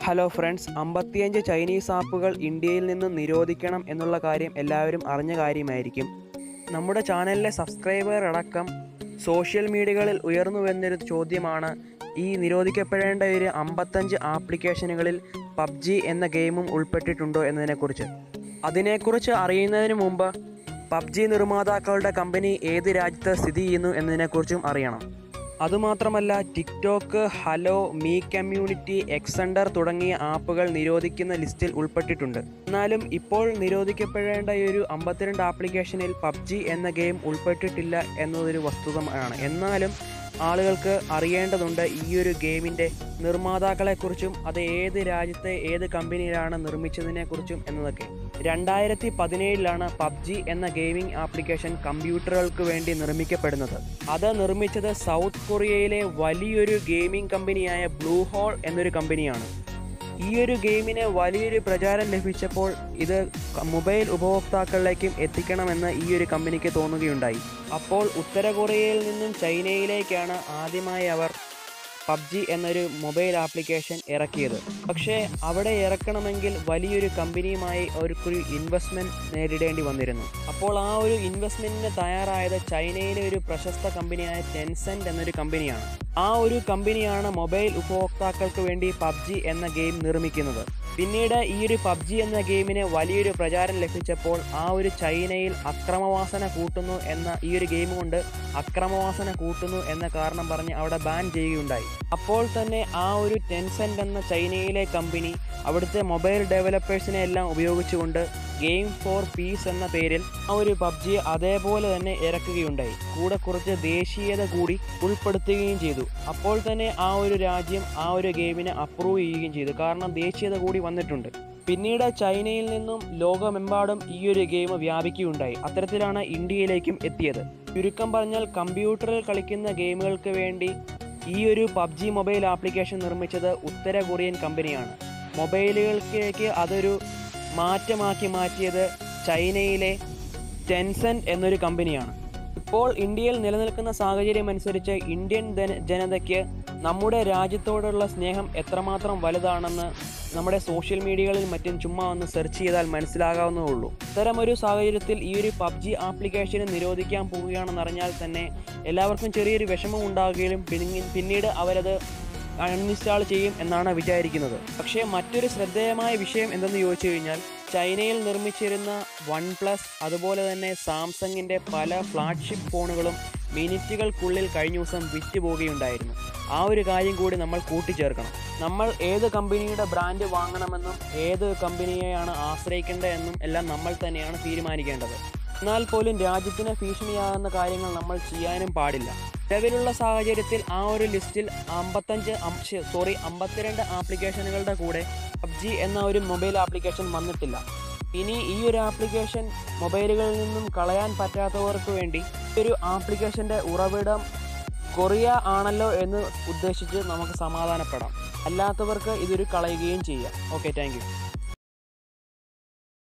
hello friends അമ്പത്തിയഞ്ച് Chinese ആപ്പുകൾ ഇന്ത്യയിൽ നിന്ന് നിരോധിക്കണം എന്നുള്ള കാര്യം എല്ലാവരും അറിഞ്ഞ കാര്യമായിരിക്കും നമ്മുടെ ചാനലിലെ സബ്സ്ക്രൈബർ അടക്കം സോഷ്യൽ മീഡിയകളിൽ ഉയർന്നു വന്നൊരു ചോദ്യമാണ് ഈ നിരോധിക്കപ്പെടേണ്ട ഒരു അമ്പത്തഞ്ച് ആപ്ലിക്കേഷനുകളിൽ പബ്ജി എന്ന ഗെയിമും ഉൾപ്പെട്ടിട്ടുണ്ടോ എന്നതിനെക്കുറിച്ച് അതിനെക്കുറിച്ച് അറിയുന്നതിന് മുമ്പ് പബ്ജി നിർമ്മാതാക്കളുടെ കമ്പനി ഏത് രാജ്യത്ത് സ്ഥിതി ചെയ്യുന്നു എന്നതിനെക്കുറിച്ചും അറിയണം അതുമാത്രമല്ല TikTok Helo Mi community Xender തുടങ്ങിയ ആപ്പുകൾ നിരോധിക്കുന്ന ലിസ്റ്റിൽ ഉൾപ്പെട്ടിട്ടുണ്ട് എന്നാലും ഇപ്പോൾ നിരോധിക്കപ്പെടേണ്ട ഈ ഒരു അമ്പത്തിരണ്ട് ആപ്ലിക്കേഷനിൽ പബ്ജി എന്ന ഗെയിം ഉൾപ്പെട്ടിട്ടില്ല എന്നതൊരു വസ്തുതമാണ് എന്നാലും ആളുകൾക്ക് അറിയേണ്ടതുണ്ട് ഈ ഒരു ഗെയിമിൻ്റെ നിർമ്മാതാക്കളെക്കുറിച്ചും അത് ഏത് രാജ്യത്തെ ഏത് കമ്പനിയിലാണ് നിർമ്മിച്ചതിനെക്കുറിച്ചും എന്നതൊക്കെ രണ്ടായിരത്തി പതിനേഴിലാണ് പബ്ജി എന്ന ഗെയിമിംഗ് ആപ്ലിക്കേഷൻ കമ്പ്യൂട്ടറുകൾക്ക് വേണ്ടി നിർമ്മിക്കപ്പെടുന്നത് അത് നിർമ്മിച്ചത് സൗത്ത് കൊറിയയിലെ വലിയൊരു ഗെയിമിംഗ് കമ്പനിയായ ബ്ലൂ ഹോൾ എന്നൊരു കമ്പനിയാണ് ഈ ഒരു ഗെയിമിന് വലിയൊരു പ്രചാരം ലഭിച്ചപ്പോൾ ഇത് മൊബൈൽ ഉപഭോക്താക്കളിലേക്കും എത്തിക്കണമെന്ന് ഈ ഒരു കമ്പനിക്ക് തോന്നുകയുണ്ടായി അപ്പോൾ ഉത്തര കൊറിയയിൽ നിന്നും ചൈനയിലേക്കാണ് ആദ്യമായി അവർ പബ്ജി എന്നൊരു മൊബൈൽ ആപ്ലിക്കേഷൻ ഇറക്കിയത് പക്ഷേ അവിടെ ഇറക്കണമെങ്കിൽ വലിയൊരു കമ്പനിയുമായി അവർക്കൊരു ഇൻവെസ്റ്റ്മെൻറ്റ് നേരിടേണ്ടി വന്നിരുന്നു അപ്പോൾ ആ ഒരു ഇൻവെസ്റ്റ്മെൻറ്റിന് തയ്യാറായത് ചൈനയിലെ ഒരു പ്രശസ്ത കമ്പനിയായ ടെൻസെൻറ്റ് എന്നൊരു കമ്പനിയാണ് ആ ഒരു കമ്പനിയാണ് മൊബൈൽ ഉപഭോക്താക്കൾക്ക് വേണ്ടി പബ്ജി എന്ന ഗെയിം നിർമ്മിക്കുന്നത് പിന്നീട് ഈ ഒരു പബ്ജി എന്ന ഗെയിമിന് വലിയൊരു പ്രചാരം ലഭിച്ചപ്പോൾ ആ ഒരു ചൈനയിൽ അക്രമവാസന കൂട്ടുന്നു എന്ന ഈ ഒരു ഗെയിം കൊണ്ട് അക്രമവാസന കൂട്ടുന്നു എന്ന കാരണം പറഞ്ഞ് അവിടെ ബാൻ ചെയ്യുകയുണ്ടായി അപ്പോൾ തന്നെ ആ ഒരു ടെൻസെന്റ് എന്ന ചൈനയിലെ കമ്പനി അവിടുത്തെ മൊബൈൽ ഡെവലപ്പേഴ്സിനെ എല്ലാം ഉപയോഗിച്ചുകൊണ്ട് ഗെയിം ഫോർ പീസ് എന്ന പേരിൽ ആ ഒരു പബ്ജിയെ അതേപോലെ തന്നെ ഇറക്കുകയുണ്ടായി കൂടെ കുറച്ച് ദേശീയത കൂടി ഉൾപ്പെടുത്തുകയും ചെയ്തു അപ്പോൾ തന്നെ ആ ഒരു രാജ്യം ആ ഒരു ഗെയിമിനെ അപ്രൂവ് ചെയ്യുകയും ചെയ്തു കാരണം ദേശീയത കൂടി വന്നിട്ടുണ്ട് പിന്നീട് ചൈനയിൽ നിന്നും ലോകമെമ്പാടും ഈ ഒരു ഗെയിം വ്യാപിക്കുകയുണ്ടായി അത്തരത്തിലാണ് ഇന്ത്യയിലേക്കും എത്തിയത് ചുരുക്കം പറഞ്ഞാൽ കമ്പ്യൂട്ടറിൽ കളിക്കുന്ന ഗെയിമുകൾക്ക് വേണ്ടി ഈ ഒരു പബ്ജി മൊബൈൽ ആപ്ലിക്കേഷൻ നിർമ്മിച്ചത് ഉത്തര കൊറിയൻ കമ്പനിയാണ് മൊബൈലുകൾക്ക് അതൊരു മാറ്റമാക്കി മാറ്റിയത് ചൈനയിലെ ടെൻസെന്റ് എന്നൊരു കമ്പനിയാണ് ഇപ്പോൾ ഇന്ത്യയിൽ നിലനിൽക്കുന്ന സാഹചര്യം അനുസരിച്ച് ഇന്ത്യൻ ജന- ജനതയ്ക്ക് നമ്മുടെ രാജ്യത്തോടുള്ള സ്നേഹം എത്രമാത്രം വലുതാണെന്ന് നമ്മുടെ സോഷ്യൽ മീഡിയകളിൽ മറ്റും ചുമ്മാ ഒന്ന് സെർച്ച് ചെയ്താൽ മനസ്സിലാകാവുന്നതേ ഉള്ളൂ ഇത്തരമൊരു സാഹചര്യത്തിൽ ഈ ഒരു പബ്ജി ആപ്ലിക്കേഷന് നിരോധിക്കാൻ പോവുകയാണെന്നറിഞ്ഞാൽ തന്നെ എല്ലാവർക്കും ചെറിയൊരു വിഷമം ഉണ്ടാകുകയും പിന്നി- പിന്നീട് അവരത് അൺഇൻസ്റ്റാൾ ചെയ്യും എന്നാണ് വിചാരിക്കുന്നത് പക്ഷേ മറ്റൊരു ശ്രദ്ധേയമായ വിഷയം എന്തെന്ന് ചോദിച്ചു കഴിഞ്ഞാൽ ചൈനയിൽ നിർമ്മിച്ചിരുന്ന വൺ പ്ലസ് അതുപോലെ തന്നെ സാംസങ്ങിൻ്റെ പല ഫ്ലാഗ്ഷിപ്പ് ഫോണുകളും മിനിറ്റുകൾക്കുള്ളിൽ കഴിഞ്ഞ ദിവസം വിറ്റുപോകുകയുണ്ടായിരുന്നു ആ ഒരു കാര്യം കൂടി നമ്മൾ കൂട്ടിച്ചേർക്കണം നമ്മൾ ഏത് കമ്പനിയുടെ ബ്രാൻഡ് വാങ്ങണമെന്നും ഏത് കമ്പനിയെയാണ് ആശ്രയിക്കേണ്ടതെന്നും എല്ലാം നമ്മൾ തന്നെയാണ് തീരുമാനിക്കേണ്ടത് എന്നാൽ പോലും രാജ്യത്തിന് ഭീഷണിയാകുന്ന കാര്യങ്ങൾ നമ്മൾ ചെയ്യാനും പാടില്ല നിലവിലുള്ള സാഹചര്യത്തിൽ ആ ഒരു ലിസ്റ്റിൽ അമ്പത്തഞ്ച് സോറി അമ്പത്തിരണ്ട് ആപ്ലിക്കേഷനുകളുടെ കൂടെ പബ്ജി എന്ന ഒരു മൊബൈൽ ആപ്ലിക്കേഷൻ വന്നിട്ടില്ല ഇനി ഈ ഒരു ആപ്ലിക്കേഷൻ മൊബൈലുകളിൽ നിന്നും കളയാൻ പറ്റാത്തവർക്ക് വേണ്ടി ഈ ഒരു ആപ്ലിക്കേഷൻ്റെ ഉറവിടം കൊറിയ ആണല്ലോ എന്ന് ഉദ്ദേശിച്ച് നമുക്ക് സമാധാനപ്പെടാം അല്ലാത്തവർക്ക് ഇതൊരു കളയുകയും ചെയ്യാം ഓക്കെ താങ്ക്